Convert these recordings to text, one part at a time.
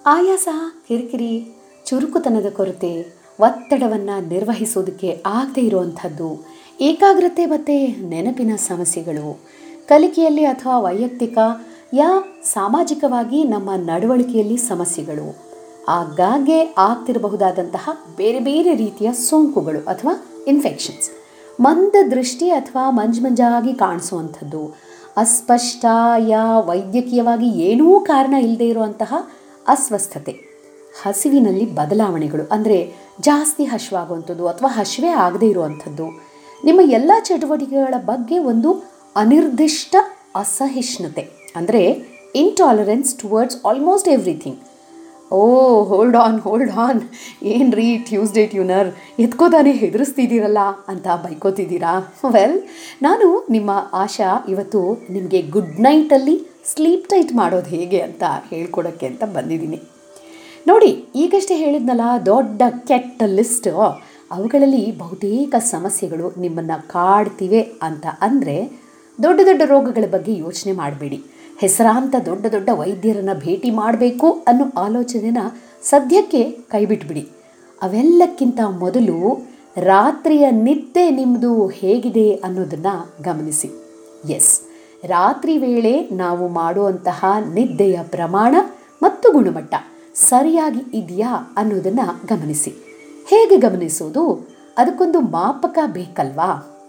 ಆಯಾಸ ಕಿರಿಕಿರಿ ಚುರುಕುತನದ ಕೊರತೆ ಒತ್ತಡವನ್ನು ನಿರ್ವಹಿಸೋದಕ್ಕೆ ಆಗದೇ ಇರುವಂಥದ್ದು ಏಕಾಗ್ರತೆ ಮತ್ತು ನೆನಪಿನ ಸಮಸ್ಯೆಗಳು ಕಲಿಕೆಯಲ್ಲಿ ಅಥವಾ ವೈಯಕ್ತಿಕ ಯಾ ಸಾಮಾಜಿಕವಾಗಿ ನಮ್ಮ ನಡವಳಿಕೆಯಲ್ಲಿ ಸಮಸ್ಯೆಗಳು ಆಗಾಗ್ಗೆ ಆಗ್ತಿರಬಹುದಾದಂತಹ ಬೇರೆ ಬೇರೆ ರೀತಿಯ ಸೋಂಕುಗಳು ಅಥವಾ ಇನ್ಫೆಕ್ಷನ್ಸ್ ಮಂದ ದೃಷ್ಟಿ ಅಥವಾ ಮಂಜು ಮಂಜಾಗಿ ಕಾಣಿಸುವಂಥದ್ದು ಅಸ್ಪಷ್ಟ ಯಾ ವೈದ್ಯಕೀಯವಾಗಿ ಏನೂ ಕಾರಣ ಇಲ್ಲದೆ ಇರುವಂತಹ ಅಸ್ವಸ್ಥತೆ ಹಸಿವಿನಲ್ಲಿ ಬದಲಾವಣೆಗಳು ಅಂದರೆ ಜಾಸ್ತಿ ಹಸಿವಾಗುವಂಥದ್ದು ಅಥವಾ ಹಸಿವೆ ಆಗದೇ ಇರುವಂಥದ್ದು ನಿಮ್ಮ ಎಲ್ಲ ಚಟುವಟಿಕೆಗಳ ಬಗ್ಗೆ ಒಂದು ಅನಿರ್ದಿಷ್ಟ ಅಸಹಿಷ್ಣುತೆ ಅಂದರೆ intolerance towards almost everything oh hold on hold on ಏನು ರೀ ಟ್ಯೂಸ್ಡೇ ಟ್ಯೂನರ್ ಎತ್ಕೋತಾನೆ ಹೆದರಿಸ್ತಿದ್ದೀರಲ್ಲ ಅಂತ ಬೈಕೋತಿದ್ದೀರಾ ವೆಲ್ ನಾನು ನಿಮ್ಮ ಆಶಾ ಇವತ್ತು ನಿಮಗೆ ಗುಡ್ ನೈಟಲ್ಲಿ ಸ್ಲೀಪ್ ಟೈಟ್ ಮಾಡೋದು ಹೇಗೆ ಅಂತ ಹೇಳ್ಕೊಡೋಕ್ಕೆ ಅಂತ ಬಂದಿದ್ದೀನಿ ನೋಡಿ ಈಗಷ್ಟೇ ಹೇಳಿದ್ನಲ್ಲ ದೊಡ್ಡ ಕೆಟ್ಟ ಲಿಸ್ಟ್ ಅವುಗಳಲ್ಲಿ ಬಹುತೇಕ ಸಮಸ್ಯೆಗಳು ನಿಮ್ಮನ್ನು ಕಾಡ್ತಿವೆ ಅಂತ ಅಂದರೆ ದೊಡ್ಡ ದೊಡ್ಡ ರೋಗಗಳ ಬಗ್ಗೆ ಯೋಚನೆ ಮಾಡಬೇಡಿ ಹೆಸರಾಂತ ದೊಡ್ಡ ದೊಡ್ಡ ವೈದ್ಯರನ್ನು ಭೇಟಿ ಮಾಡಬೇಕು ಅನ್ನೋ ಆಲೋಚನೆನ ಸದ್ಯಕ್ಕೆ ಕೈಬಿಟ್ಬಿಡಿ ಅವೆಲ್ಲಕ್ಕಿಂತ ಮೊದಲು ರಾತ್ರಿಯ ನಿದ್ದೆ ನಿಮ್ಮದು ಹೇಗಿದೆ ಅನ್ನೋದನ್ನು ಗಮನಿಸಿ ಎಸ್ ರಾತ್ರಿ ವೇಳೆ ನಾವು ಮಾಡುವಂತಹ ನಿದ್ದೆಯ ಪ್ರಮಾಣ ಮತ್ತು ಗುಣಮಟ್ಟ ಸರಿಯಾಗಿ ಇದೆಯಾ ಅನ್ನೋದನ್ನು ಗಮನಿಸಿ ಹೇಗೆ ಗಮನಿಸೋದು ಅದಕ್ಕೊಂದು ಮಾಪಕ ಬೇಕಲ್ವಾ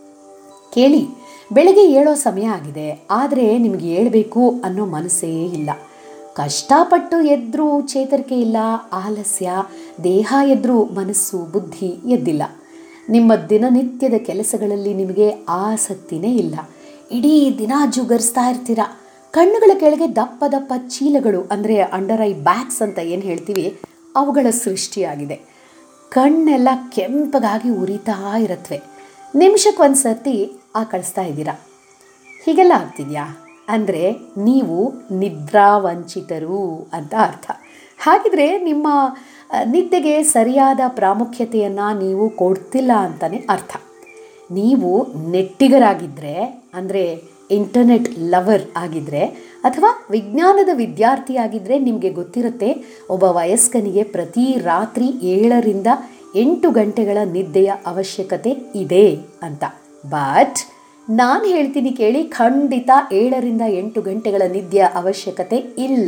ಕೇಳಿ ಬೆಳಗ್ಗೆ ಏಳೋ ಸಮಯ ಆಗಿದೆ ಆದರೆ ನಿಮಗೆ ಏಳಬೇಕು ಅನ್ನೋ ಮನಸ್ಸೇ ಇಲ್ಲ ಕಷ್ಟಪಟ್ಟು ಎದ್ರೂ ಚೇತರಿಕೆ ಇಲ್ಲ ಆಲಸ್ಯ ದೇಹ ಎದ್ರೂ ಮನಸ್ಸು ಬುದ್ಧಿ ಎದ್ದಿಲ್ಲ ನಿಮ್ಮ ದಿನನಿತ್ಯದ ಕೆಲಸಗಳಲ್ಲಿ ನಿಮಗೆ ಆಸಕ್ತಿನೇ ಇಲ್ಲ ಇಡೀ ದಿನ ಜುಗರಿಸ್ತಾ ಇರ್ತೀರ ಕಣ್ಣುಗಳ ಕೆಳಗೆ ದಪ್ಪ ದಪ್ಪ ಚೀಲಗಳು ಅಂದರೆ ಅಂಡರ್ ಐ ಬ್ಯಾಗ್ಸ್ ಅಂತ ಏನು ಹೇಳ್ತೀವಿ ಅವುಗಳ ಸೃಷ್ಟಿಯಾಗಿದೆ ಕಣ್ಣೆಲ್ಲ ಕೆಂಪಗಾಗಿ ಉರಿತಾ ಇರತ್ವೆ ನಿಮಿಷಕ್ಕೊಂದು ಸರ್ತಿ ಆ ಕಳಿಸ್ತಾ ಇದ್ದೀರಾ ಹೀಗೆಲ್ಲ ಆಗ್ತಿದೆಯಾ ಅಂದರೆ ನೀವು ನಿದ್ರಾವಂಚಿತರು ಅಂತ ಅರ್ಥ ಹಾಗಿದ್ರೆ ನಿಮ್ಮ ಆ, ನಿದ್ದೆಗೆ ಸರಿಯಾದ ಪ್ರಾಮುಖ್ಯತೆಯನ್ನು ನೀವು ಕೊಡ್ತಿಲ್ಲ ಅಂತಲೇ ಅರ್ಥ ನೀವು ನೆಟ್ಟಿಗರಾಗಿದ್ದರೆ ಅಂದರೆ ಇಂಟರ್ನೆಟ್ ಲವರ್ ಆಗಿದ್ದರೆ ಅಥವಾ ವಿಜ್ಞಾನದ ವಿದ್ಯಾರ್ಥಿ ಆಗಿದ್ದರೆ ನಿಮಗೆ ಗೊತ್ತಿರುತ್ತೆ ಒಬ್ಬ ವಯಸ್ಕನಿಗೆ ಪ್ರತಿ ರಾತ್ರಿ ಏಳರಿಂದ ಎಂಟು ಗಂಟೆಗಳ ನಿದ್ದೆಯ ಅವಶ್ಯಕತೆ ಇದೆ ಅಂತ ಬಟ್ ನಾನು ಹೇಳ್ತೀನಿ ಕೇಳಿ ಖಂಡಿತ ಏಳರಿಂದ ಎಂಟು ಗಂಟೆಗಳ ನಿದ್ದೆಯ ಅವಶ್ಯಕತೆ ಇಲ್ಲ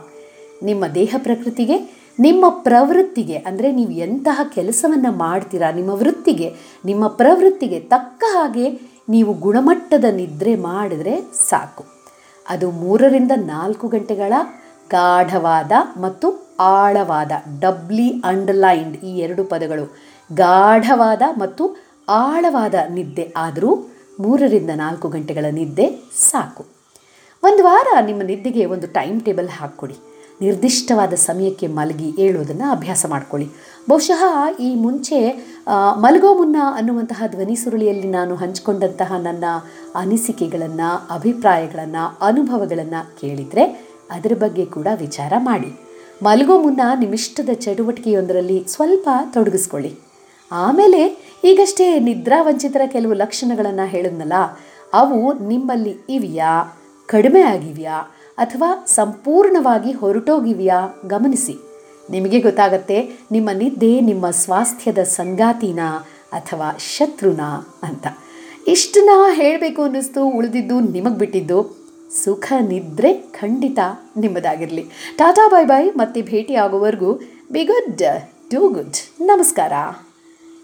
ನಿಮ್ಮ ದೇಹ ಪ್ರಕೃತಿಗೆ ನಿಮ್ಮ ಪ್ರವೃತ್ತಿಗೆ ಅಂದರೆ ನೀವು ಎಂತಹ ಕೆಲಸವನ್ನು ಮಾಡ್ತೀರಾ ನಿಮ್ಮ ವೃತ್ತಿಗೆ ನಿಮ್ಮ ಪ್ರವೃತ್ತಿಗೆ ತಕ್ಕ ಹಾಗೆ ನೀವು ಗುಣಮಟ್ಟದ ನಿದ್ರೆ ಮಾಡಿದ್ರೆ ಸಾಕು ಅದು ಮೂರರಿಂದ ನಾಲ್ಕು ಗಂಟೆಗಳ ಗಾಢವಾದ ಮತ್ತು ಆಳವಾದ ಡಬ್ಲಿ ಅಂಡರ್ಲೈನ್ಡ್ ಈ ಎರಡು ಪದಗಳು ಗಾಢವಾದ ಮತ್ತು ಆಳವಾದ ನಿದ್ದೆ ಆದರೂ ಮೂರರಿಂದ ನಾಲ್ಕು ಗಂಟೆಗಳ ನಿದ್ದೆ ಸಾಕು ಒಂದು ವಾರ ನಿಮ್ಮ ನಿದ್ದೆಗೆ ಒಂದು ಟೈಮ್ ಟೇಬಲ್ ಹಾಕ್ಕೊಡಿ ನಿರ್ದಿಷ್ಟವಾದ ಸಮಯಕ್ಕೆ ಮಲಗಿ ಏಳೋದನ್ನು ಅಭ್ಯಾಸ ಮಾಡ್ಕೊಳ್ಳಿ ಬಹುಶಃ ಈ ಮುಂಚೆ ಆ, ಮಲಗೋ ಮುನ್ನ ಅನ್ನುವಂತಹ ಧ್ವನಿ ಸುರುಳಿಯಲ್ಲಿ ನಾನು ಹಂಚಿಕೊಂಡಂತಹ ನನ್ನ ಅನಿಸಿಕೆಗಳನ್ನು ಅಭಿಪ್ರಾಯಗಳನ್ನು ಅನುಭವಗಳನ್ನು ಕೇಳಿದರೆ ಅದರ ಬಗ್ಗೆ ಕೂಡ ವಿಚಾರ ಮಾಡಿ ಮಲಗೋ ಮುನ್ನ ನಿಮ್ಮಿಷ್ಟದ ಚಟುವಟಿಕೆಯೊಂದರಲ್ಲಿ ಸ್ವಲ್ಪ ತೊಡಗಿಸ್ಕೊಳ್ಳಿ ಆಮೇಲೆ ಈಗಷ್ಟೇ ನಿದ್ರಾವಂಚಿತರ ಕೆಲವು ಲಕ್ಷಣಗಳನ್ನು ಹೇಳಿದ್ನಲ್ಲ ಅವು ನಿಮ್ಮಲ್ಲಿ ಇವೆಯಾ ಕಡಿಮೆ ಆಗಿವೆಯಾ ಅಥವಾ ಸಂಪೂರ್ಣವಾಗಿ ಹೊರಟೋಗಿವೆಯಾ ಗಮನಿಸಿ ನಿಮಗೆ ಗೊತ್ತಾಗತ್ತೆ ನಿಮ್ಮ ನಿದ್ದೆ ನಿಮ್ಮ ಸ್ವಾಸ್ಥ್ಯದ ಸಂಗಾತಿನ ಅಥವಾ ಶತ್ರುನ ಅಂತ ಇಷ್ಟನ್ನ ಹೇಳಬೇಕು ಅನ್ನಿಸ್ತು ಉಳಿದಿದ್ದು ನಿಮಗೆ ಬಿಟ್ಟಿದ್ದು ಸುಖ ನಿದ್ರೆ ಖಂಡಿತ ನಿಮ್ಮದಾಗಿರಲಿ ಟಾಟಾ ಬಾಯ್ ಬಾಯ್ ಮತ್ತೆ ಭೇಟಿ ಆಗೋವರೆಗೂ ಬಿ ಗುಡ್ ಡೂ ಗುಡ್ ನಮಸ್ಕಾರ